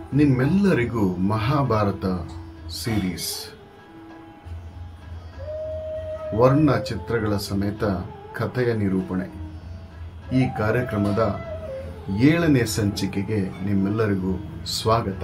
ನಿಮ್ಮೆಲ್ಲರಿಗೂ ಮಹಾಭಾರತ ಸೀರೀಸ್ ವರ್ಣ ಚಿತ್ರಗಳ ಸಮೇತ ಕಥೆಯ ನಿರೂಪಣೆ ಈ ಕಾರ್ಯಕ್ರಮದ ಏಳನೇ ಸಂಚಿಕೆಗೆ ನಿಮ್ಮೆಲ್ಲರಿಗೂ ಸ್ವಾಗತ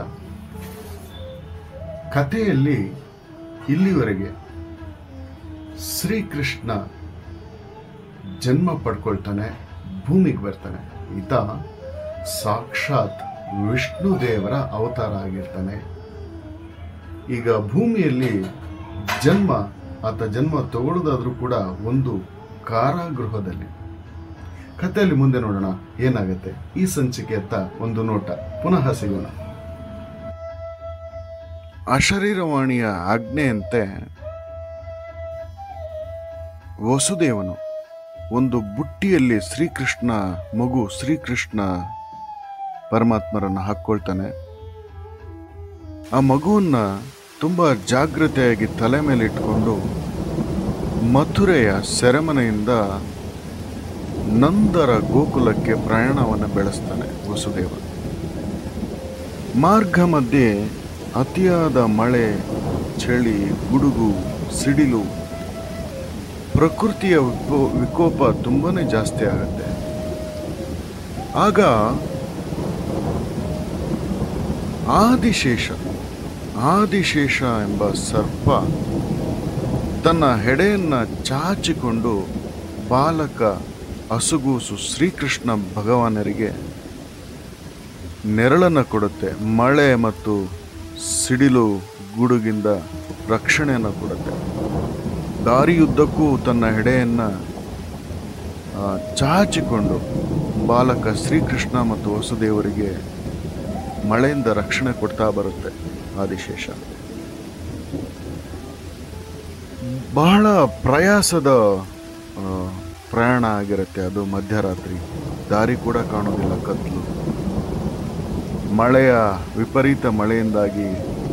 ಕಥೆಯಲ್ಲಿ ಇಲ್ಲಿವರೆಗೆ ಶ್ರೀಕೃಷ್ಣ ಜನ್ಮ ಪಡ್ಕೊಳ್ತಾನೆ ಭೂಮಿಗೆ ಬರ್ತಾನೆ ಈತ ಸಾಕ್ಷಾತ್ ವಿಷ್ಣು ದೇವರ ಅವತಾರ ಆಗಿರ್ತಾನೆ ಈಗ ಭೂಮಿಯಲ್ಲಿ ಜನ್ಮ ಆತ ಜನ್ಮ ತಗೊಳ್ಳೋದಾದ್ರೂ ಕೂಡ ಒಂದು ಕಾರಾಗೃಹದಲ್ಲಿ ಕಥೆಯಲ್ಲಿ ಮುಂದೆ ನೋಡೋಣ ಏನಾಗತ್ತೆ ಈ ಸಂಚಿಕೆಯತ್ತ ಒಂದು ನೋಟ ಪುನಃ ಸಿಗೋಣ ಅಶರೀರವಾಣಿಯ ಆಜ್ಞೆಯಂತೆ ವಸುದೇವನು ಒಂದು ಬುಟ್ಟಿಯಲ್ಲಿ ಶ್ರೀಕೃಷ್ಣ ಮಗು ಶ್ರೀಕೃಷ್ಣ ಪರಮಾತ್ಮರನ್ನು ಹಾಕ್ಕೊಳ್ತಾನೆ ಆ ಮಗುವನ್ನ ತುಂಬ ಜಾಗ್ರತೆಯಾಗಿ ತಲೆ ಮೇಲೆ ಇಟ್ಕೊಂಡು ಮಥುರೆಯ ಸೆರೆಮನೆಯಿಂದ ನಂದರ ಗೋಕುಲಕ್ಕೆ ಪ್ರಯಾಣವನ್ನು ಬೆಳೆಸ್ತಾನೆ ವಸುದೇವ ಮಾರ್ಗ ಮಧ್ಯೆ ಅತಿಯಾದ ಮಳೆ ಚಳಿ ಗುಡುಗು ಸಿಡಿಲು ಪ್ರಕೃತಿಯ ವಿಕೋ- ವಿಕೋಪ ತುಂಬಾನೇ ಜಾಸ್ತಿ ಆಗುತ್ತೆ ಆಗ ಆದಿಶೇಷ ಆದಿಶೇಷ ಎಂಬ ಸರ್ಪ ತನ್ನ ಹೆಡೆಯನ್ನ ಚಾಚಿಕೊಂಡು ಬಾಲಕ ಅಸುಗೂಸು ಶ್ರೀಕೃಷ್ಣ ಭಗವಾನರಿಗೆ ನೆರಳನ್ನು ಕೊಡುತ್ತೆ ಮಳೆ ಮತ್ತು ಸಿಡಿಲು ಗುಡುಗಿಂದ ರಕ್ಷಣೆಯನ್ನು ಕೊಡುತ್ತೆ ದಾರಿಯುದ್ದಕ್ಕೂ ತನ್ನ ಹೆಡೆಯನ್ನ ಆ, ಚಾಚಿಕೊಂಡು ಬಾಲಕ ಶ್ರೀಕೃಷ್ಣ ಮತ್ತು ವಸುದೇವರಿಗೆ ಮಳೆಯಿಂದ ರಕ್ಷಣೆ ಕೊಡ್ತಾ ಬರುತ್ತೆ ಆದಿಶೇಷ ಬಹಳ ಪ್ರಯಾಸದ ಆ, ಪ್ರಯಾಣ ಆಗಿರುತ್ತೆ ಅದು ಮಧ್ಯರಾತ್ರಿ ದಾರಿ ಕೂಡ ಕಾಣೋದಿಲ್ಲ ಕತ್ಲು ಮಳೆಯ ವಿಪರೀತ ಮಳೆಯಿಂದಾಗಿ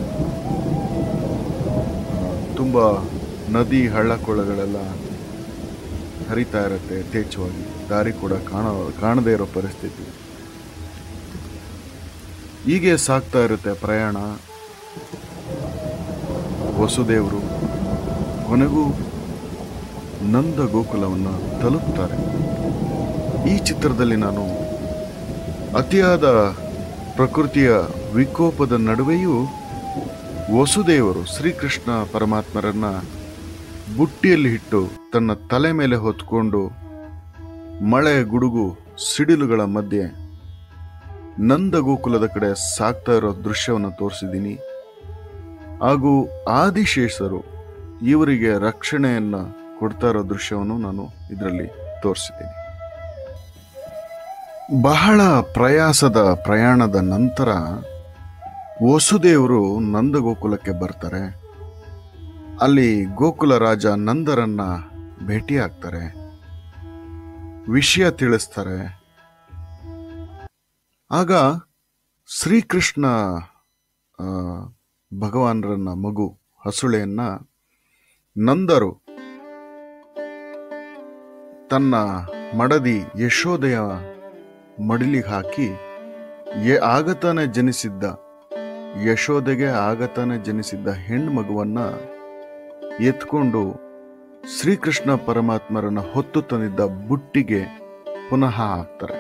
ಆ, ತುಂಬ ನದಿ ಹಳ್ಳಕೊಳ್ಳಗಳೆಲ್ಲ ಹರಿತಾ ಇರುತ್ತೆ ಯಥೇಚ್ಛವಾಗಿ ದಾರಿ ಕೂಡ ಕಾಣ ಕಾಣದೇ ಇರೋ ಪರಿಸ್ಥಿತಿ ಹೀಗೆ ಸಾಗ್ತಾ ಇರುತ್ತೆ ಪ್ರಯಾಣ ವಸುದೇವರು ಕೊನೆಗೂ ನಂದ ಗೋಕುಲವನ್ನು ತಲುಪ್ತಾರೆ ಈ ಚಿತ್ರದಲ್ಲಿ ನಾನು ಅತಿಯಾದ ಪ್ರಕೃತಿಯ ವಿಕೋಪದ ನಡುವೆಯೂ ವಸುದೇವರು ಶ್ರೀಕೃಷ್ಣ ಪರಮಾತ್ಮರನ್ನ ಬುಟ್ಟಿಯಲ್ಲಿ ಇಟ್ಟು ತನ್ನ ತಲೆ ಮೇಲೆ ಹೊತ್ಕೊಂಡು ಮಳೆ ಗುಡುಗು ಸಿಡಿಲುಗಳ ಮಧ್ಯೆ ನಂದ ಗೋಕುಲದ ಕಡೆ ಸಾಗ್ತಾ ಇರೋ ದೃಶ್ಯವನ್ನು ತೋರಿಸಿದ್ದೀನಿ ಹಾಗೂ ಆದಿಶೇಷರು ಇವರಿಗೆ ರಕ್ಷಣೆಯನ್ನ ಕೊಡ್ತಾ ಇರೋ ದೃಶ್ಯವನ್ನು ನಾನು ಇದರಲ್ಲಿ ತೋರಿಸಿದ್ದೀನಿ ಬಹಳ ಪ್ರಯಾಸದ ಪ್ರಯಾಣದ ನಂತರ ವಸುದೇವರು ನಂದ ಗೋಕುಲಕ್ಕೆ ಬರ್ತಾರೆ ಅಲ್ಲಿ ಗೋಕುಲ ರಾಜ ನಂದರನ್ನ ಭೇಟಿಯಾಗ್ತಾರೆ ವಿಷಯ ತಿಳಿಸ್ತಾರೆ ಆಗ ಶ್ರೀಕೃಷ್ಣ ಆ, ಭಗವಾನರನ್ನ ಮಗು ಹಸುಳೆಯನ್ನ ನಂದರು ತನ್ನ ಮಡದಿ ಯಶೋದೆಯ ಮಡಿಲಿಗೆ ಹಾಕಿ ಎ- ಆಗತಾನೆ ಜನಿಸಿದ್ದ ಯಶೋದೆಗೆ ಆಗತಾನೆ ಜನಿಸಿದ್ದ ಹೆಣ್ಣು ಮಗುವನ್ನ ಎತ್ಕೊಂಡು ಶ್ರೀಕೃಷ್ಣ ಪರಮಾತ್ಮರನ್ನ ಹೊತ್ತು ತಂದಿದ್ದ ಬುಟ್ಟಿಗೆ ಪುನಃ ಹಾಕ್ತಾರೆ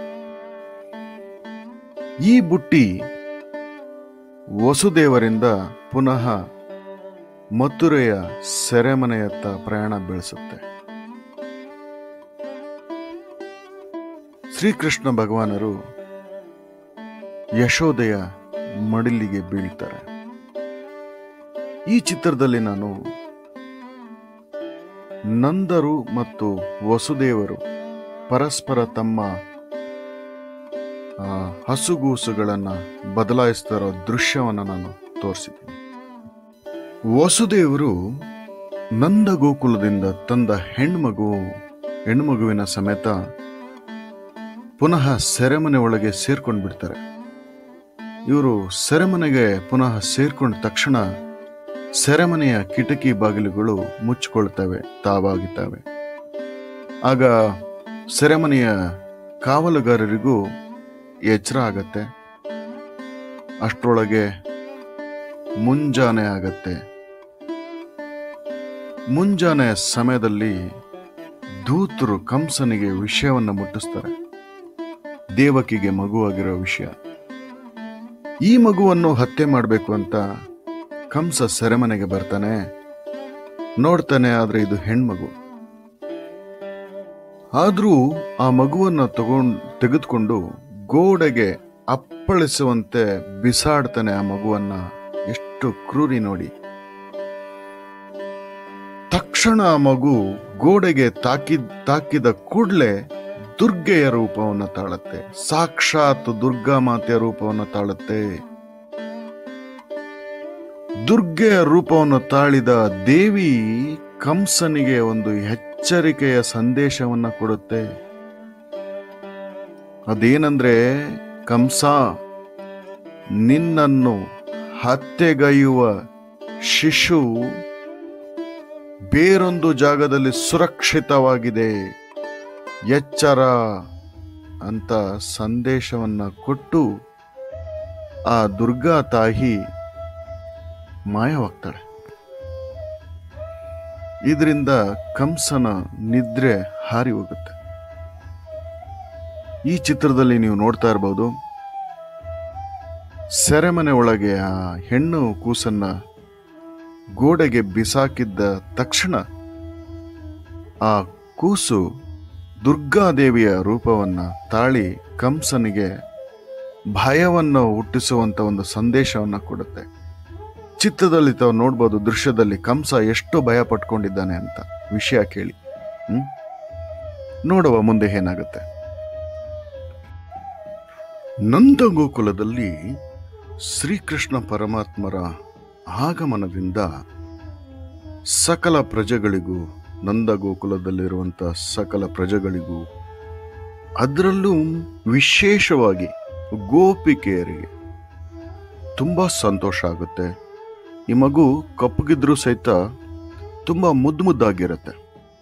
ಈ ಬುಟ್ಟಿ ವಸುದೇವರಿಂದ ಪುನಃ ಮಥುರೆಯ ಸೆರೆಮನೆಯತ್ತ ಪ್ರಯಾಣ ಬೆಳೆಸುತ್ತೆ ಶ್ರೀಕೃಷ್ಣ ಭಗವಾನರು ಯಶೋದೆಯ ಮಡಿಲಿಗೆ ಬೀಳ್ತಾರೆ ಈ ಚಿತ್ರದಲ್ಲಿ ನಾನು ನಂದರು ಮತ್ತು ವಸುದೇವರು ಪರಸ್ಪರ ತಮ್ಮ ಆ, ಹಸುಗೂಸುಗಳನ್ನು ಬದಲಾಯಿಸ್ತಾ ಇರೋ ದೃಶ್ಯವನ್ನು ನಾನು ತೋರಿಸಿದ್ದೀನಿ ವಸುದೇವರು ನಂದ ಗೋಕುಲದಿಂದ ತಂದ ಹೆಣ್ಮಗು ಹೆಣ್ಮಗುವಿನ ಸಮೇತ ಪುನಃ ಸೆರೆಮನೆ ಒಳಗೆ ಸೇರ್ಕೊಂಡು ಬಿಡ್ತಾರೆ ಇವರು ಸೆರೆಮನೆಗೆ ಪುನಃ ಸೇರ್ಕೊಂಡ ತಕ್ಷಣ ಸೆರೆಮನೆಯ ಕಿಟಕಿ ಬಾಗಿಲುಗಳು ಮುಚ್ಚಿಕೊಳ್ತವೆ ತಾವಾಗಿದ್ದಾವೆ ಆಗ ಸೆರೆಮನೆಯ ಕಾವಲುಗಾರರಿಗೂ ಎಚ್ಚರ ಆಗತ್ತೆ ಅಷ್ಟರೊಳಗೆ ಮುಂಜಾನೆ ಆಗತ್ತೆ ಮುಂಜಾನೆ ಸಮಯದಲ್ಲಿ ದೂತರು ಕಂಸನಿಗೆ ವಿಷಯವನ್ನು ಮುಟ್ಟಿಸ್ತಾರೆ ದೇವಕಿಗೆ ಮಗುವಾಗಿರೋ ವಿಷಯ ಈ ಮಗುವನ್ನು ಹತ್ಯೆ ಮಾಡಬೇಕು ಅಂತ ಕಂಸ ಸೆರೆಮನೆಗೆ ಬರ್ತಾನೆ ನೋಡ್ತಾನೆ ಆದ್ರೆ ಇದು ಹೆಣ್ಮಗು ಆದ್ರೂ ಆ ಮಗುವನ್ನ ತಗೊಂಡ್ ತೆಗೆದುಕೊಂಡು ಗೋಡೆಗೆ ಅಪ್ಪಳಿಸುವಂತೆ ಬಿಸಾಡ್ತಾನೆ ಆ ಮಗುವನ್ನ ಎಷ್ಟು ಕ್ರೂರಿ ನೋಡಿ ತಕ್ಷಣ ಆ ಮಗು ಗೋಡೆಗೆ ತಾಕಿದ್ ತಾಕಿದ ಕೂಡಲೇ ದುರ್ಗೆಯ ರೂಪವನ್ನು ತಾಳುತ್ತೆ ಸಾಕ್ಷಾತ್ ದುರ್ಗಾ ಮಾತೆಯ ರೂಪವನ್ನು ತಾಳುತ್ತೆ ದುರ್ಗೆಯ ರೂಪವನ್ನು ತಾಳಿದ ದೇವಿ ಕಂಸನಿಗೆ ಒಂದು ಎಚ್ಚರಿಕೆಯ ಸಂದೇಶವನ್ನ ಕೊಡುತ್ತೆ ಅದೇನಂದ್ರೆ ಕಂಸ ನಿನ್ನನ್ನು ಹತ್ಯೆಗೈಯುವ ಶಿಶು ಬೇರೊಂದು ಜಾಗದಲ್ಲಿ ಸುರಕ್ಷಿತವಾಗಿದೆ ಎಚ್ಚರ ಅಂತ ಸಂದೇಶವನ್ನ ಕೊಟ್ಟು ಆ ದುರ್ಗಾ ತಾಯಿ ಮಾಯವಾಗ್ತಾಳೆ ಇದರಿಂದ ಕಂಸನ ನಿದ್ರೆ ಹಾರಿ ಹೋಗುತ್ತೆ ಈ ಚಿತ್ರದಲ್ಲಿ ನೀವು ನೋಡ್ತಾ ಇರಬಹುದು ಸೆರೆಮನೆ ಒಳಗೆ ಆ ಹೆಣ್ಣು ಕೂಸನ್ನ ಗೋಡೆಗೆ ಬಿಸಾಕಿದ್ದ ತಕ್ಷಣ ಆ ಕೂಸು ದುರ್ಗಾದೇವಿಯ ರೂಪವನ್ನ ತಾಳಿ ಕಂಸನಿಗೆ ಭಯವನ್ನು ಹುಟ್ಟಿಸುವಂತ ಒಂದು ಸಂದೇಶವನ್ನ ಕೊಡುತ್ತೆ ಚಿತ್ರದಲ್ಲಿ ತಾವು ನೋಡ್ಬೋದು ದೃಶ್ಯದಲ್ಲಿ ಕಂಸ ಎಷ್ಟು ಭಯ ಪಟ್ಕೊಂಡಿದ್ದಾನೆ ಅಂತ ವಿಷಯ ಕೇಳಿ ಹ್ಮ್ ನೋಡುವ ಮುಂದೆ ಏನಾಗುತ್ತೆ ನಂದಗೋಕುಲದಲ್ಲಿ ಶ್ರೀಕೃಷ್ಣ ಪರಮಾತ್ಮರ ಆಗಮನದಿಂದ ಸಕಲ ಪ್ರಜೆಗಳಿಗೂ ನಂದಗೋಕುಲದಲ್ಲಿರುವಂಥ ಸಕಲ ಪ್ರಜೆಗಳಿಗೂ ಅದರಲ್ಲೂ ವಿಶೇಷವಾಗಿ ಗೋಪಿಕೆಯರಿಗೆ ತುಂಬ ಸಂತೋಷ ಆಗುತ್ತೆ ಈ ಮಗು ಕಪ್ಪಗಿದ್ರೂ ಸಹಿತ ತುಂಬ ಮುದ್ದು ಮುದ್ದಾಗಿರುತ್ತೆ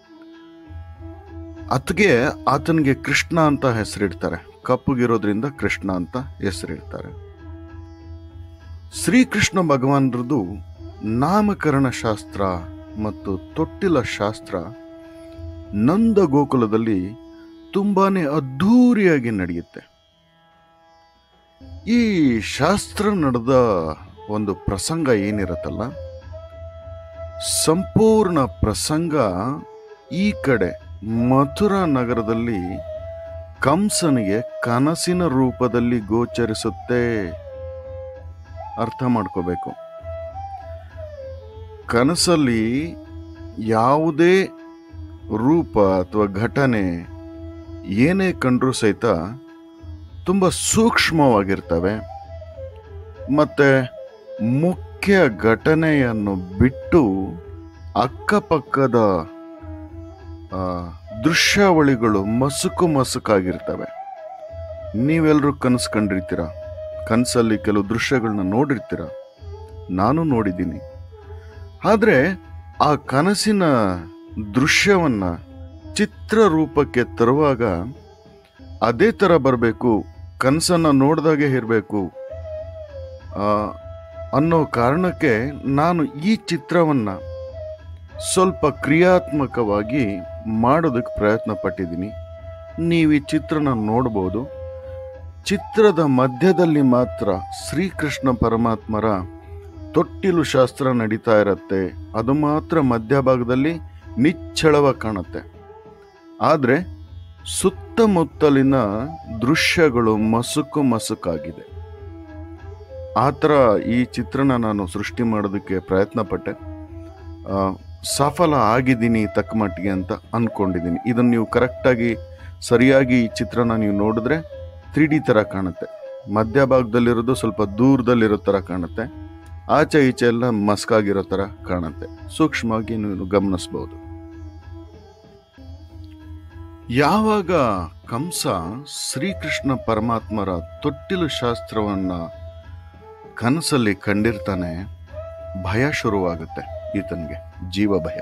ಅತ್ಗೆ ಆತನಿಗೆ ಕೃಷ್ಣ ಅಂತ ಹೆಸರಿಡ್ತಾರೆ ಕಪ್ಪಗಿರೋದ್ರಿಂದ ಕೃಷ್ಣ ಅಂತ ಹೆಸರಿಡ್ತಾರೆ ಶ್ರೀಕೃಷ್ಣ ಭಗವಾನರದು ನಾಮಕರಣ ಶಾಸ್ತ್ರ ಮತ್ತು ತೊಟ್ಟಿಲ ಶಾಸ್ತ್ರ ನಂದ ಗೋಕುಲದಲ್ಲಿ ತುಂಬಾನೇ ಅದ್ಧೂರಿಯಾಗಿ ನಡೆಯುತ್ತೆ ಈ ಶಾಸ್ತ್ರ ನಡೆದ ಒಂದು ಪ್ರಸಂಗ ಏನಿರತ್ತಲ್ಲ ಸಂಪೂರ್ಣ ಪ್ರಸಂಗ ಈ ಕಡೆ ಮಥುರಾ ನಗರದಲ್ಲಿ ಕಂಸನಿಗೆ ಕನಸಿನ ರೂಪದಲ್ಲಿ ಗೋಚರಿಸುತ್ತೆ ಅರ್ಥ ಮಾಡ್ಕೋಬೇಕು ಕನಸಲ್ಲಿ ಯಾವುದೇ ರೂಪ ಅಥವಾ ಘಟನೆ ಏನೇ ಕಂಡ್ರೂ ಸಹಿತ ತುಂಬ ಸೂಕ್ಷ್ಮವಾಗಿರ್ತವೆ ಮತ್ತೆ ಮುಖ್ಯ ಘಟನೆಯನ್ನು ಬಿಟ್ಟು ಅಕ್ಕಪಕ್ಕದ ಆ, ದೃಶ್ಯಾವಳಿಗಳು ಮಸುಕು ಮಸುಕಾಗಿರ್ತವೆ ನೀವೆಲ್ಲರೂ ಕನಸು ಕಂಡಿರ್ತೀರ ಕನಸಲ್ಲಿ ಕೆಲವು ದೃಶ್ಯಗಳನ್ನ ನೋಡಿರ್ತೀರ ನಾನು ನೋಡಿದ್ದೀನಿ ಆದರೆ ಆ ಕನಸಿನ ದೃಶ್ಯವನ್ನ ಚಿತ್ರ ರೂಪಕ್ಕೆ ತರುವಾಗ ಅದೇ ಥರ ಬರಬೇಕು ಕನಸನ್ನ ನೋಡಿದಾಗೆ ಇರಬೇಕು ಅನ್ನೋ ಕಾರಣಕ್ಕೆ ನಾನು ಈ ಚಿತ್ರವನ್ನ ಸ್ವಲ್ಪ ಕ್ರಿಯಾತ್ಮಕವಾಗಿ ಮಾಡೋದಕ್ಕೆ ಪ್ರಯತ್ನ ಪಟ್ಟಿದ್ದೀನಿ ನೀವು ಈ ಚಿತ್ರನ ನೋಡ್ಬೋದು ಚಿತ್ರದ ಮಧ್ಯದಲ್ಲಿ ಮಾತ್ರ ಶ್ರೀಕೃಷ್ಣ ಪರಮಾತ್ಮರ ತೊಟ್ಟಿಲು ಶಾಸ್ತ್ರ ನಡೀತಾ ಇರತ್ತೆ ಅದು ಮಾತ್ರ ಮಧ್ಯಭಾಗದಲ್ಲಿ ನಿಚ್ಚಳವಾಗಿ ಕಾಣುತ್ತೆ ಆದರೆ ಸುತ್ತಮುತ್ತಲಿನ ದೃಶ್ಯಗಳು ಮಸುಕು ಮಸುಕಾಗಿದೆ ಆ ಥರ ಈ ಚಿತ್ರನ ನಾನು ಸೃಷ್ಟಿ ಮಾಡೋದಕ್ಕೆ ಪ್ರಯತ್ನ ಪಟ್ಟೆ ಆ, ಸಫಲ ಆಗಿದ್ದೀನಿ ತಕ್ಕ ಮಟ್ಟಿಗೆ ಅಂತ ಅಂದ್ಕೊಂಡಿದ್ದೀನಿ ಇದನ್ನು ನೀವು ಕರೆಕ್ಟಾಗಿ ಸರಿಯಾಗಿ ಈ ಚಿತ್ರನ ನೀವು ನೋಡಿದ್ರೆ ತ್ರೀ ಡಿ ಥರ ಕಾಣುತ್ತೆ ಮಧ್ಯಭಾಗದಲ್ಲಿರೋದು ಸ್ವಲ್ಪ ದೂರದಲ್ಲಿರೋ ಥರ ಕಾಣುತ್ತೆ ಆಚೆ ಈಚೆ ಎಲ್ಲ ಮಸ್ಕಾಗಿರೋ ಥರ ಕಾಣುತ್ತೆ ಸೂಕ್ಷ್ಮವಾಗಿ ನೀವು ಗಮನಿಸ್ಬೋದು ಯಾವಾಗ ಕಂಸ ಶ್ರೀಕೃಷ್ಣ ಪರಮಾತ್ಮರ ತೊಟ್ಟಿಲು ಶಾಸ್ತ್ರವನ್ನ ಕನಸಲ್ಲಿ ಕಂಡಿರ್ತಾನೆ ಭಯ ಶುರುವಾಗುತ್ತೆ ಈತನಿಗೆ ಜೀವ ಭಯ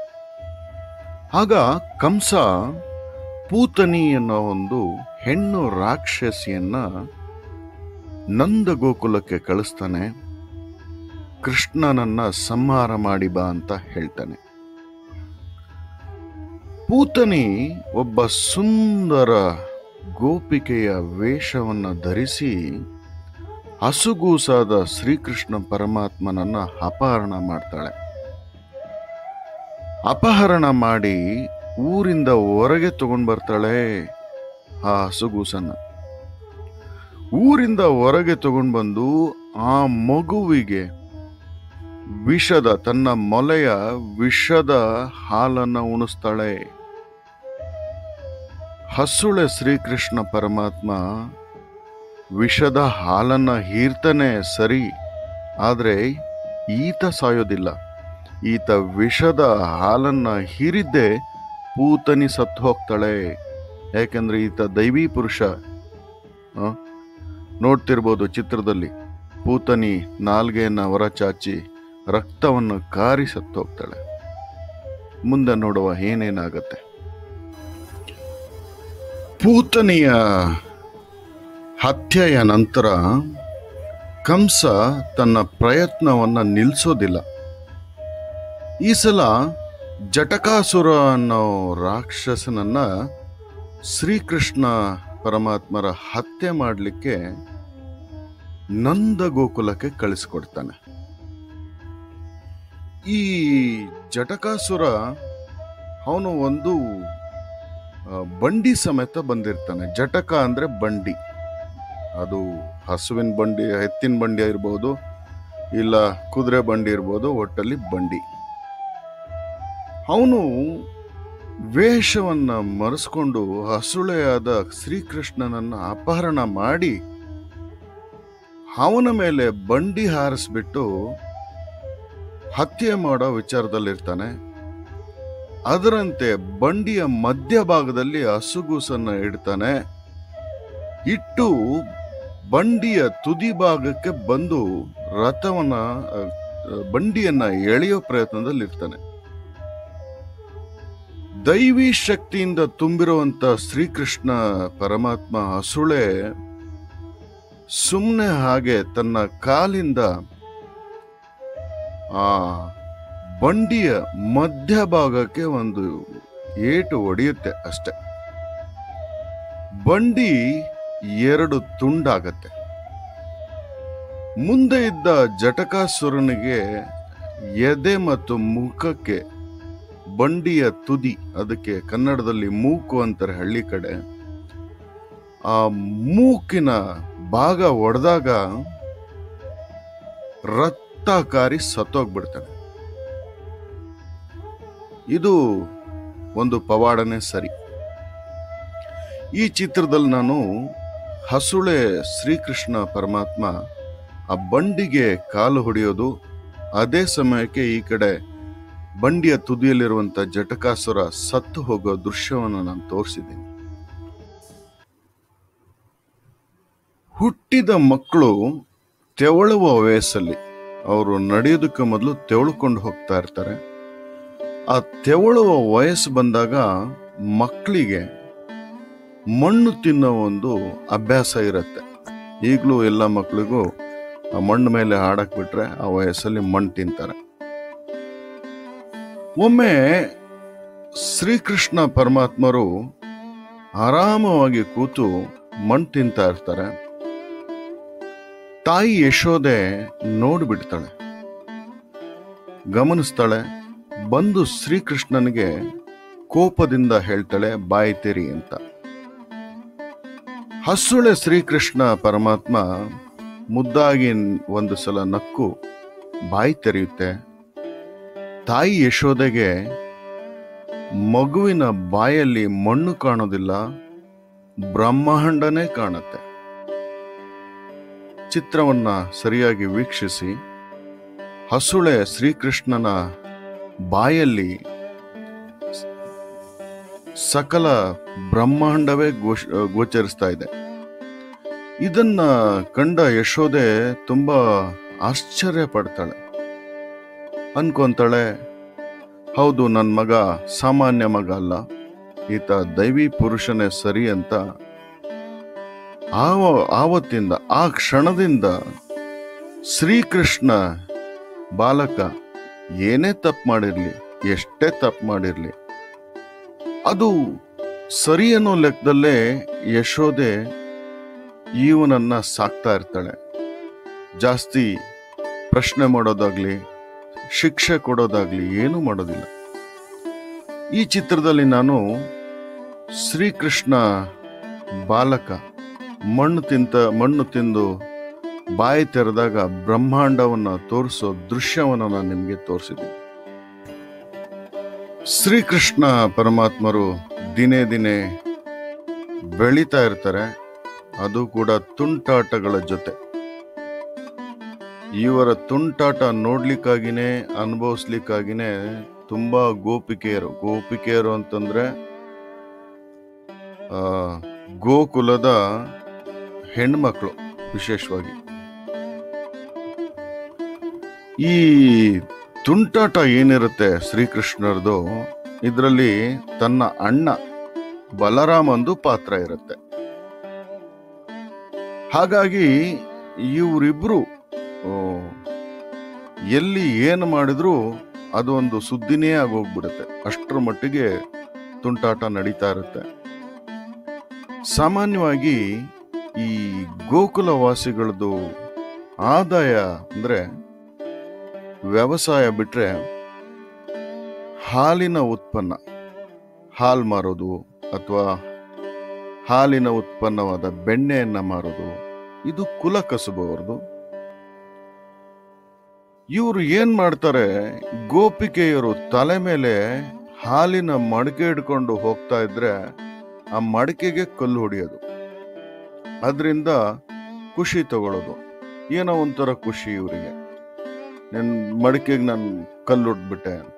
ಆಗ ಕಂಸ ಪೂತನಿ ಅನ್ನೋ ಒಂದು ಹೆಣ್ಣು ರಾಕ್ಷಸಿಯನ್ನ ನಂದ ಗೋಕುಲಕ್ಕೆ ಕಳಿಸ್ತಾನೆ ಕೃಷ್ಣನನ್ನ ಸಂಹಾರ ಮಾಡಿ ಬಾ ಅಂತ ಹೇಳ್ತಾನೆ ಪೂತನಿ ಒಬ್ಬ ಸುಂದರ ಗೋಪಿಕೆಯ ವೇಷವನ್ನ ಧರಿಸಿ ಹಸುಗೂಸಾದ ಶ್ರೀಕೃಷ್ಣ ಪರಮಾತ್ಮನನ್ನ ಅಪಹರಣ ಮಾಡ್ತಾಳೆ ಅಪಹರಣ ಮಾಡಿ ಊರಿಂದ ಹೊರಗೆ ತಗೊಂಡ್ ಬರ್ತಾಳೆ ಆ ಹಸುಗೂಸನ್ನ ಊರಿಂದ ಹೊರಗೆ ತಗೊಂಡ್ ಬಂದು ಆ ಮಗುವಿಗೆ ವಿಷದ ತನ್ನ ಮೊಲೆಯ ವಿಷದ ಹಾಲನ್ನ ಉಣಿಸ್ತಾಳೆ ಹಸುಳೆ ಶ್ರೀಕೃಷ್ಣ ಪರಮಾತ್ಮ ವಿಷದ ಹಾಲನ್ನ ಹೀರ್ತಾನೆ ಸರಿ ಆದ್ರೆ ಈತ ಸಾಯೋದಿಲ್ಲ ಈತ ವಿಷದ ಹಾಲನ್ನ ಹೀರಿದ್ದೇ ಪೂತನಿ ಸತ್ತು ಹೋಗ್ತಾಳೆ ಯಾಕೆಂದ್ರೆ ಈತ ದೈವಿ ಪುರುಷ ಆ? ನೋಡ್ತಿರ್ಬೋದು ಚಿತ್ರದಲ್ಲಿ ಪೂತನಿ ನಾಲ್ಗೆಯನ್ನ ಹೊರಚಾಚಿ ರಕ್ತವನ್ನು ಕಾರಿ ಸತ್ತು ಹೋಗ್ತಾಳೆ ಮುಂದೆ ನೋಡುವ ಏನೇನಾಗತ್ತೆ ಪೂತನಿಯ ಹತ್ಯೆಯ ನಂತರ ಕಂಸ ತನ್ನ ಪ್ರಯತ್ನವನ್ನ ನಿಲ್ಲಿಸೋದಿಲ್ಲ ಈ ಸಲ ಜಟಕಾಸುರ ಅನ್ನೋ ರಾಕ್ಷಸನನ್ನ ಶ್ರೀಕೃಷ್ಣ ಪರಮಾತ್ಮರ ಹತ್ಯೆ ಮಾಡಲಿಕ್ಕೆ ನಂದ ಗೋಕುಲಕ್ಕೆ ಕಳಿಸ್ಕೊಡ್ತಾನೆ ಈ ಜಟಕಾಸುರ ಅವನು ಒಂದು ಆ, ಬಂಡಿ ಸಮೇತ ಬಂದಿರ್ತಾನೆ ಜಟಕ ಅಂದ್ರೆ ಬಂಡಿ ಅದು ಹಸುವಿನ ಬಂಡಿ ಎತ್ತಿನ ಬಂಡಿ ಇರ್ಬೋದು ಇಲ್ಲ ಕುದುರೆ ಬಂಡಿ ಇರ್ಬೋದು ಒಟ್ಟಲ್ಲಿ ಬಂಡಿ ಅವನು ವೇಷವನ್ನ ಮರೆಸ್ಕೊಂಡು ಹಸುಳೆಯಾದ ಶ್ರೀಕೃಷ್ಣನನ್ನ ಅಪಹರಣ ಮಾಡಿ ಅವನ ಮೇಲೆ ಬಂಡಿ ಹಾರಿಸ್ಬಿಟ್ಟು ಹತ್ಯೆ ಮಾಡೋ ವಿಚಾರದಲ್ಲಿರ್ತಾನೆ ಅದರಂತೆ ಬಂಡಿಯ ಮಧ್ಯಭಾಗದಲ್ಲಿ ಹಸುಗೂಸನ್ನ ಇಡ್ತಾನೆ ಇಟ್ಟು ಬಂಡಿಯ ತುದಿ ಭಾಗಕ್ಕೆ ಬಂದು ರಥವನ್ನ ಅ, ಬಂಡಿಯನ್ನ ಎಳೆಯೋ ಪ್ರಯತ್ನದಲ್ಲಿ ಇರ್ತಾನೆ ದೈವಿ ಶಕ್ತಿಯಿಂದ ತುಂಬಿರುವಂತ ಶ್ರೀಕೃಷ್ಣ ಪರಮಾತ್ಮ ಹಸುಳೆ ಸುಮ್ಮನೆ ಹಾಗೆ ತನ್ನ ಕಾಲಿಂದ ಆ ಬಂಡಿಯ ಮಧ್ಯಭಾಗಕ್ಕೆ ಒಂದು ಏಟು ಹೊಡೆಯುತ್ತೆ ಅಷ್ಟೆ ಬಂಡಿ ಎರಡು ತುಂಡಾಗತ್ತೆ ಮುಂದೆ ಇದ್ದ ಜಟಕಾಸುರನಿಗೆ ಎದೆ ಮತ್ತು ಮುಖಕ್ಕೆ ಬಂಡಿಯ ತುದಿ ಅದಕ್ಕೆ ಕನ್ನಡದಲ್ಲಿ ಮೂಕು ಅಂತಾರೆ ಹಳ್ಳಿ ಕಡೆ ಆ ಮೂಕಿನ ಭಾಗ ಒಡೆದಾಗ ರಕ್ತ ಕಾರಿ ಸತ್ತೋಗ್ಬಿಡ್ತಾನೆ ಇದು ಒಂದು ಪವಾಡನೆ ಸರಿ ಈ ಚಿತ್ರದಲ್ಲಿ ನಾನು ಹಸುಳೆ ಶ್ರೀಕೃಷ್ಣ ಪರಮಾತ್ಮ ಆ ಬಂಡಿಗೆ ಕಾಲು ಹೊಡೆಯೋದು ಅದೇ ಸಮಯಕ್ಕೆ ಈ ಕಡೆ ಬಂಡಿಯ ತುದಿಯಲ್ಲಿರುವಂತ ಜಟಕಾಸುರ ಸತ್ತು ಹೋಗೋ ದೃಶ್ಯವನ್ನು ನಾನು ತೋರಿಸಿದ್ದೀನಿ ಹುಟ್ಟಿದ ಮಕ್ಕಳು ತೆವಳುವ ವಯಸ್ಸಲ್ಲಿ ಅವರು ನಡೆಯೋದಕ್ಕೆ ಮೊದಲು ತೆವಳುಕೊಂಡು ಹೋಗ್ತಾ ಇರ್ತಾರೆ ಆ ತೆವಳುವ ವಯಸ್ಸು ಬಂದಾಗ ಮಕ್ಕಳಿಗೆ ಮಣ್ಣು ತಿನ್ನೋ ಒಂದು ಅಭ್ಯಾಸ ಇರುತ್ತೆ ಈಗಲೂ ಎಲ್ಲ ಮಕ್ಕಳಿಗೂ ಆ ಮಣ್ಣು ಮೇಲೆ ಆಡಕ್ ಬಿಟ್ರೆ ಆ ವಯಸ್ಸಲ್ಲಿ ಮಣ್ಣು ತಿಂತಾರೆ ಒಮ್ಮೆ ಶ್ರೀಕೃಷ್ಣ ಪರಮಾತ್ಮರು ಆರಾಮವಾಗಿ ಕೂತು ಮಣ್ಣು ತಿಂತಾ ಇರ್ತಾರೆ ತಾಯಿ ಯಶೋದೆ ನೋಡ್ಬಿಡ್ತಾಳೆ ಗಮನಿಸ್ತಾಳೆ ಬಂದು ಶ್ರೀಕೃಷ್ಣನಿಗೆ ಕೋಪದಿಂದ ಹೇಳ್ತಾಳೆ ಬಾಯಿ ತೆರಿ ಅಂತ ಹಸುಳೆ ಶ್ರೀಕೃಷ್ಣ ಪರಮಾತ್ಮ ಮುದ್ದಾಗಿ ಒಂದು ಸಲ ನಕ್ಕು ಬಾಯಿ ತೆರೆಯುತ್ತೆ ತಾಯಿ ಯಶೋದೆಗೆ ಮಗುವಿನ ಬಾಯಲ್ಲಿ ಮಣ್ಣು ಕಾಣೋದಿಲ್ಲ ಬ್ರಹ್ಮಾಂಡನೇ ಕಾಣುತ್ತೆ ಚಿತ್ರವನ್ನ ಸರಿಯಾಗಿ ವೀಕ್ಷಿಸಿ ಹಸುಳೆ ಶ್ರೀಕೃಷ್ಣನ ಬಾಯಲ್ಲಿ ಸಕಲ ಬ್ರಹ್ಮಾಂಡವೇ ಗೋಚ ಗೋಚರಿಸ್ತಾ ಇದೆ ಇದನ್ನ ಕಂಡ ಯಶೋದೆ ತುಂಬಾ ಆಶ್ಚರ್ಯ ಪಡ್ತಾಳೆ ಅನ್ಕೊಂತಾಳೆ ಹೌದು ನನ್ನ ಮಗ ಸಾಮಾನ್ಯ ಮಗ ಅಲ್ಲ ಈತ ದೈವಿ ಪುರುಷನೇ ಸರಿ ಅಂತ ಆವ ಆವತ್ತಿಂದ ಆ ಕ್ಷಣದಿಂದ ಶ್ರೀಕೃಷ್ಣ ಬಾಲಕ ಏನೇ ತಪ್ಪು ಮಾಡಿರ್ಲಿ ಎಷ್ಟೇ ತಪ್ಪು ಮಾಡಿರ್ಲಿ ಅದು ಸರಿ ಅನ್ನೋ ಲೆಕ್ಕದಲ್ಲೇ ಯಶೋದೆ ಇವನನ್ನ ಸಾಕ್ತಾ ಇರ್ತಾಳೆ ಜಾಸ್ತಿ ಪ್ರಶ್ನೆ ಮಾಡೋದಾಗ್ಲಿ ಶಿಕ್ಷೆ ಕೊಡೋದಾಗ್ಲಿ ಏನೂ ಮಾಡೋದಿಲ್ಲ ಈ ಚಿತ್ರದಲ್ಲಿ ನಾನು ಶ್ರೀಕೃಷ್ಣ ಬಾಲಕ ಮಣ್ಣು ತಿಂತ ಮಣ್ಣು ತಿಂದು ಬಾಯಿ ತೆರೆದಾಗ ಬ್ರಹ್ಮಾಂಡವನ್ನ ತೋರಿಸೋ ದೃಶ್ಯವನ್ನು ನಾನು ನಿಮಗೆ ತೋರಿಸಿದ್ದೀನಿ ಶ್ರೀಕೃಷ್ಣ ಪರಮಾತ್ಮರು ದಿನೇ ದಿನೇ ಬೆಳೀತಾ ಇರ್ತಾರೆ ಅದು ಕೂಡ ತುಂಟಾಟಗಳ ಜೊತೆ ಇವರ ತುಂಟಾಟ ನೋಡ್ಲಿಕ್ಕಾಗಿನೇ ಅನುಭವಿಸ್ಲಿಕ್ಕಾಗಿನೇ ತುಂಬಾ ಗೋಪಿಕೆಯರು ಗೋಪಿಕೆಯರು ಅಂತಂದ್ರೆ ಆ, ಗೋಕುಲದ ಹೆಣ್ಮಕ್ಳು ವಿಶೇಷವಾಗಿ ಈ ತುಂಟಾಟ ಏನಿರುತ್ತೆ ಶ್ರೀಕೃಷ್ಣರದು ಇದರಲ್ಲಿ ತನ್ನ ಅಣ್ಣ ಬಲರಾಮಂದು ಪಾತ್ರ ಇರುತ್ತೆ ಹಾಗಾಗಿ ಇವರಿಬ್ರು ಆ, ಎಲ್ಲಿ ಏನು ಮಾಡಿದ್ರು ಅದು ಒಂದು ಸುದ್ದಿನೇ ಆಗೋಗ್ಬಿಡುತ್ತೆ ಅಷ್ಟರ ಮಟ್ಟಿಗೆ ತುಂಟಾಟ ನಡೀತಾ ಇರುತ್ತೆ ಸಾಮಾನ್ಯವಾಗಿ ಈ ಗೋಕುಲವಾಸಿಗಳದ್ದು ಆದಾಯ ಅಂದ್ರೆ ವ್ಯವಸಾಯ ಬಿಟ್ರೆ ಹಾಲಿನ ಉತ್ಪನ್ನ ಹಾಲು ಮಾರೋದು ಅಥವಾ ಹಾಲಿನ ಉತ್ಪನ್ನವಾದ ಬೆಣ್ಣೆಯನ್ನ ಮಾರೋದು ಇದು ಕುಲ ಕಸುಬು ಅವ್ರದ್ದು ಇವರು ಏನ್ ಮಾಡ್ತಾರೆ ಗೋಪಿಕೆಯರು ತಲೆ ಮೇಲೆ ಹಾಲಿನ ಮಡಕೆ ಹಿಡ್ಕೊಂಡು ಹೋಗ್ತಾ ಇದ್ರೆ ಆ ಮಡಕೆಗೆ ಕಲ್ಲು ಹೊಡೆಯೋದು ಅದರಿಂದ ಖುಷಿ ತಗೊಳ್ಳೋದು ಏನೋ ಒಂಥರ ಖುಷಿ ಇವರಿಗೆ ನನ್ನ ಮಡಕೆಗೆ ನಾನು ಕಲ್ಲು ಹೊಡ್ಬಿಟ್ಟೆ ಅಂತ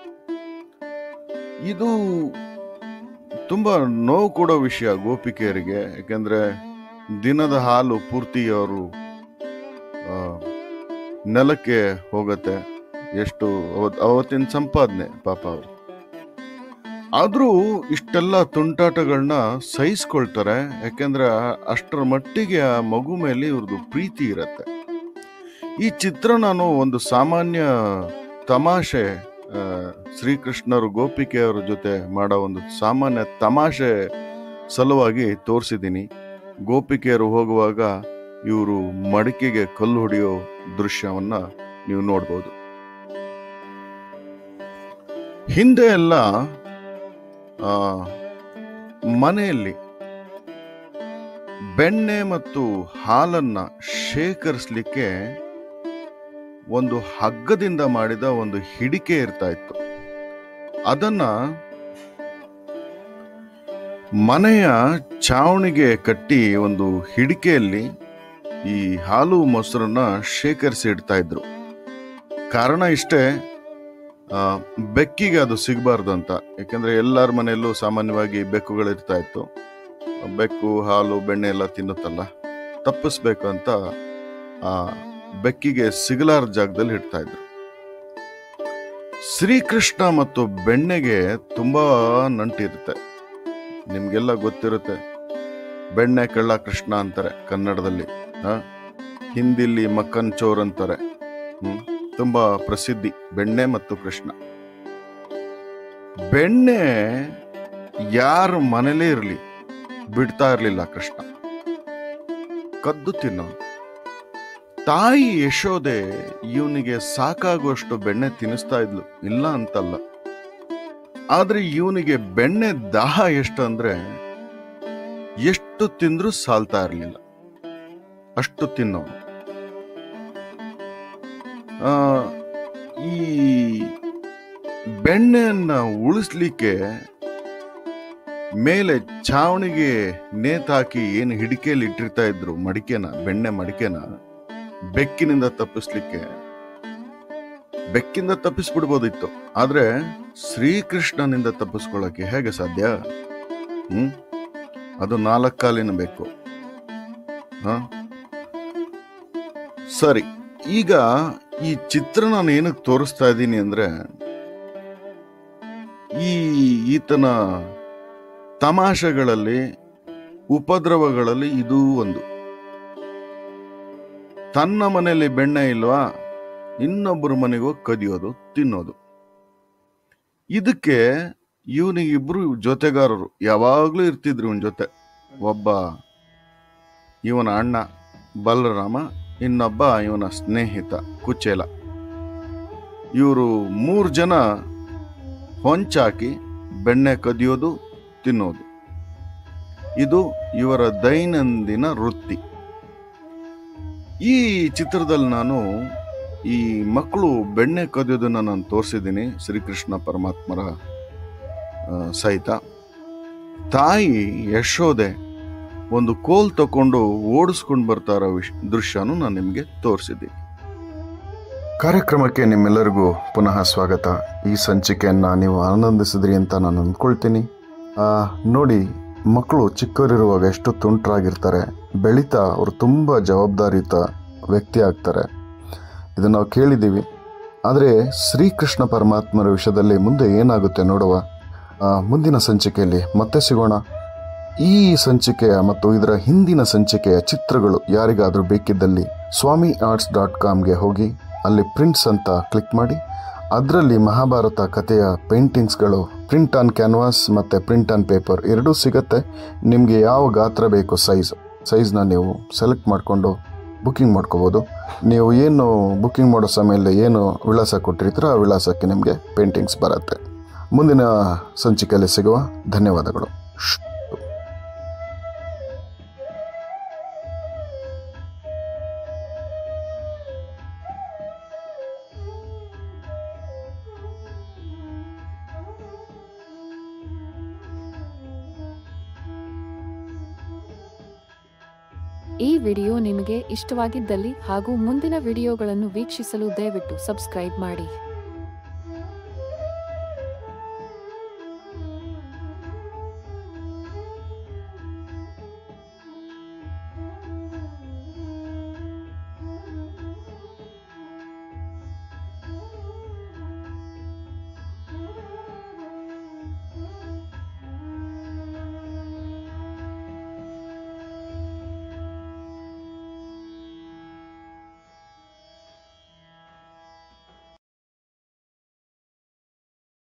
ಇದು ತುಂಬಾ ನೋವು ಕೊಡೋ ವಿಷಯ ಗೋಪಿಕೆಯರಿಗೆ ಯಾಕೆಂದ್ರೆ ದಿನದ ಹಾಲು ಪೂರ್ತಿ ಅವರು ಆ, ನೆಲಕ್ಕೆ ಹೋಗತ್ತೆ ಎಷ್ಟು ಅವತ್- ಅವತ್ತಿನ ಸಂಪಾದನೆ ಪಾಪ ಅವರು ಆದ್ರೂ ಇಷ್ಟೆಲ್ಲ ತುಂಟಾಟಗಳನ್ನ ಸಹಿಸ್ಕೊಳ್ತಾರೆ ಯಾಕೆಂದ್ರೆ ಅಷ್ಟರ ಮಟ್ಟಿಗೆ ಆ ಮಗು ಮೇಲೆ ಇವ್ರದ್ದು ಪ್ರೀತಿ ಇರತ್ತೆ ಈ ಚಿತ್ರ ನಾನು ಒಂದು ಸಾಮಾನ್ಯ ತಮಾಷೆ ಆ, ಶ್ರೀಕೃಷ್ಣರು ಗೋಪಿಕೆಯವರ ಜೊತೆ ಮಾಡೋ ಒಂದು ಸಾಮಾನ್ಯ ತಮಾಷೆ ಸಲುವಾಗಿ ತೋರಿಸಿದ್ದೀನಿ ಗೋಪಿಕೆಯರು ಹೋಗುವಾಗ ಇವರು ಮಡಿಕೆಗೆ ಕಲ್ಲು ಹೊಡೆಯೋ ದೃಶ್ಯವನ್ನ ನೀವು ನೋಡ್ಬೋದು ಹಿಂದೆ ಎಲ್ಲ ಆ, ಮನೆಯಲ್ಲಿ ಬೆಣ್ಣೆ ಮತ್ತು ಹಾಲನ್ನ ಶೇಖರಿಸ್ಲಿಕ್ಕೆ ಒಂದು ಹಗ್ಗದಿಂದ ಮಾಡಿದ ಒಂದು ಹಿಡಿಕೆ ಇರ್ತಾ ಇತ್ತು ಅದನ್ನ ಮನೆಯ ಚಾವಣಿಗೆ ಕಟ್ಟಿ ಒಂದು ಹಿಡಿಕೆಯಲ್ಲಿ ಈ ಹಾಲು ಮೊಸರನ್ನ ಶೇಖರಿಸಿ ಇಡ್ತಾ ಇದ್ರು ಕಾರಣ ಇಷ್ಟೇ ಆ, ಬೆಕ್ಕಿಗೆ ಅದು ಸಿಗಬಾರ್ದು ಅಂತ ಯಾಕೆಂದ್ರೆ ಎಲ್ಲರ ಮನೆಯಲ್ಲೂ ಸಾಮಾನ್ಯವಾಗಿ ಬೆಕ್ಕುಗಳಿರ್ತಾ ಇತ್ತು ಬೆಕ್ಕು ಹಾಲು ಬೆಣ್ಣೆ ಎಲ್ಲ ತಿನ್ನುತ್ತಲ್ಲ ತಪ್ಪಿಸ್ಬೇಕು ಅಂತ ಆ ಬೆಕ್ಕಿಗೆ ಸಿಗಲಾರ ಜಾಗದಲ್ಲಿ ಇಡ್ತಾ ಇದ್ರು ಶ್ರೀಕೃಷ್ಣ ಮತ್ತು ಬೆಣ್ಣೆಗೆ ತುಂಬಾ ನಂಟಿರುತ್ತೆ ನಿಮ್ಗೆಲ್ಲ ಗೊತ್ತಿರುತ್ತೆ ಬೆಣ್ಣೆ ಕಳ್ಳ ಕೃಷ್ಣ ಅಂತಾರೆ ಕನ್ನಡದಲ್ಲಿ ಆ? ಹಿಂದಿಲಿ ಮಕ್ಕನ್ ಚೋರ್ ಅಂತಾರೆ ಹ್ಮ್ ತುಂಬಾ ಪ್ರಸಿದ್ಧಿ ಬೆಣ್ಣೆ ಮತ್ತು ಕೃಷ್ಣ ಬೆಣ್ಣೆ ಯಾರ ಮನೇಲೇ ಇರಲಿ ಬಿಡ್ತಾ ಇರಲಿಲ್ಲ ಕೃಷ್ಣ ಕದ್ದು ತಿನ್ನೋ ತಾಯಿ ಯಶೋದೆ ಇವನಿಗೆ ಸಾಕಾಗುವಷ್ಟು ಬೆಣ್ಣೆ ತಿನ್ನಿಸ್ತಾ ಇದ್ಲು ಇಲ್ಲ ಅಂತಲ್ಲ ಆದ್ರೆ ಇವನಿಗೆ ಬೆಣ್ಣೆ ದಾಹ ಎಷ್ಟು ಅಂದ್ರೆ ಎಷ್ಟು ತಿಂದ್ರೂ ಸಾಲ್ತಾ ಇರಲಿಲ್ಲ ಅಷ್ಟು ತಿನ್ನೋ ಆ, ಈ ಬೆಣ್ಣೆಯನ್ನ ಉಳಿಸ್ಲಿಕ್ಕೆ ಮೇಲೆ ಛಾವಣಿಗೆ ನೇತಾಕಿ ಏನು ಹಿಡಿಕೆಯಲ್ಲಿ ಇಟ್ಟಿರ್ತಾ ಇದ್ರು ಮಡಿಕೆನ ಬೆಣ್ಣೆ ಮಡಿಕೆನ ಬೆಕ್ಕಿನಿಂದ ತಪ್ಪಿಸ್ಲಿಕ್ಕೆ ಬೆಕ್ಕಿಂದ ತಪ್ಪಿಸ್ಬಿಡ್ಬೋದಿತ್ತು ಆದ್ರೆ ಶ್ರೀಕೃಷ್ಣನಿಂದ ತಪ್ಪಿಸ್ಕೊಳ್ಳಕ್ಕೆ ಹೇಗೆ ಸಾಧ್ಯ ಹ್ಮ್ ಅದು ನಾಲ್ಕು ಕಾಲಿನ ಬೇಕು ಹ? ಸರಿ ಈಗ ಈ ಚಿತ್ರ ನಾನು ಏನಕ್ಕೆ ತೋರಿಸ್ತಾ ಇದ್ದೀನಿ ಅಂದ್ರೆ ಈ ಈತನ ತಮಾಷೆಗಳಲ್ಲಿ ಉಪದ್ರವಗಳಲ್ಲಿ ಇದೂ ಒಂದು ತನ್ನ ಮನೆಯಲ್ಲಿ ಬೆಣ್ಣೆ ಇಲ್ವಾ ಇನ್ನೊಬ್ಬರ ಮನೆಗೆ ಹೋಗಿ ಕದಿಯೋದು ತಿನ್ನೋದು ಇದಕ್ಕೆ ಇವನಿಗಿಬ್ರು ಜೊತೆಗಾರರು ಯಾವಾಗ್ಲೂ ಇರ್ತಿದ್ರು ಇವನ್ ಜೊತೆ ಒಬ್ಬ ಇವನ ಅಣ್ಣ ಬಲರಾಮ ಇನ್ನೊಬ್ಬ ಇವನ ಸ್ನೇಹಿತ ಕುಚೇಲ ಇವರು ಮೂರು ಜನ ಹೊಂಚಾಕಿ ಬೆಣ್ಣೆ ಕದಿಯೋದು ತಿನ್ನೋದು ಇದು ಇವರ ದೈನಂದಿನ ವೃತ್ತಿ ಈ ಚಿತ್ರದಲ್ಲಿ ನಾನು ಈ ಮಕ್ಕಳು ಬೆಣ್ಣೆ ಕದಿಯೋದನ್ನ ನಾನು ತೋರಿಸಿದ್ದೀನಿ ಶ್ರೀಕೃಷ್ಣ ಪರಮಾತ್ಮರ ಆ, ಸಹಿತ ತಾಯಿ ಯಶೋದೆ ಒಂದು ಕೋಲ್ ತಕೊಂಡು ಓಡಿಸ್ಕೊಂಡು ಬರ್ತಾ ಇರೋ ವಿಷ್ ದೃಶ್ಯನೂ ನಾನು ನಿಮಗೆ ತೋರಿಸಿದ್ದೀನಿ ಕಾರ್ಯಕ್ರಮಕ್ಕೆ ನಿಮ್ಮೆಲ್ಲರಿಗೂ ಪುನಃ ಸ್ವಾಗತ ಈ ಸಂಚಿಕೆಯನ್ನು ನೀವು ಆನಂದಿಸಿದ್ರಿ ಅಂತ ನಾನು ಅಂದ್ಕೊಳ್ತೀನಿ ಆ, ನೋಡಿ ಮಕ್ಕಳು ಚಿಕ್ಕವರಿರುವಾಗ ಎಷ್ಟು ತುಂಟರಾಗಿರ್ತಾರೆ ಬೆಳೀತಾ ಅವರು ತುಂಬ ಜವಾಬ್ದಾರಿಯುತ ವ್ಯಕ್ತಿ ಆಗ್ತಾರೆ ಇದನ್ನು ನಾವು ಕೇಳಿದ್ದೀವಿ ಆದರೆ ಶ್ರೀಕೃಷ್ಣ ಪರಮಾತ್ಮರ ವಿಷಯದಲ್ಲಿ ಮುಂದೆ ಏನಾಗುತ್ತೆ ನೋಡುವ ಆ, ಮುಂದಿನ ಸಂಚಿಕೆಯಲ್ಲಿ ಮತ್ತೆ ಸಿಗೋಣ ಈ ಸಂಚಿಕೆಯ ಮತ್ತು ಇದರ ಹಿಂದಿನ ಸಂಚಿಕೆಯ ಚಿತ್ರಗಳು ಯಾರಿಗಾದರೂ ಬೇಕಿದ್ದಲ್ಲಿ ಸ್ವಾಮಿ ಆರ್ಟ್ಸ್ ಡಾಟ್ ಕಾಮ್ಗೆ ಹೋಗಿ ಅಲ್ಲಿ ಪ್ರಿಂಟ್ಸ್ ಅಂತ ಕ್ಲಿಕ್ ಮಾಡಿ ಅದರಲ್ಲಿ ಮಹಾಭಾರತ ಕಥೆಯ ಪೇಂಟಿಂಗ್ಸ್ಗಳು ಪ್ರಿಂಟ್ ಆನ್ ಕ್ಯಾನ್ವಾಸ್ ಮತ್ತು ಪ್ರಿಂಟ್ ಆನ್ ಪೇಪರ್ ಎರಡೂ ಸಿಗುತ್ತೆ ನಿಮಗೆ ಯಾವ ಗಾತ್ರ ಬೇಕು ಸೈಜ್ ಸೈಜ್ನ ನೀವು ಸೆಲೆಕ್ಟ್ ಮಾಡಿಕೊಂಡು ಬುಕ್ಕಿಂಗ್ ಮಾಡ್ಕೋಬೋದು ನೀವು ಏನು ಬುಕ್ಕಿಂಗ್ ಮಾಡೋ ಸಮಯದಲ್ಲಿ ಏನು ವಿಳಾಸ ಕೊಟ್ಟಿರ್ತೀರೋ ಆ ವಿಳಾಸಕ್ಕೆ ನಿಮಗೆ ಪೇಂಟಿಂಗ್ಸ್ ಬರುತ್ತೆ ಮುಂದಿನ ಸಂಚಿಕೆಯಲ್ಲಿ ಸಿಗುವ ಧನ್ಯವಾದಗಳು ಶ್. ಈ ವಿಡಿಯೋ ನಿಮಗೆ ಇಷ್ಟವಾಗಿದ್ದಲ್ಲಿ ಹಾಗೂ ಮುಂದಿನ ವಿಡಿಯೋಗಳನ್ನು ವೀಕ್ಷಿಸಲು ದಯವಿಟ್ಟು ಸಬ್ಸ್ಕ್ರೈಬ್ ಮಾಡಿ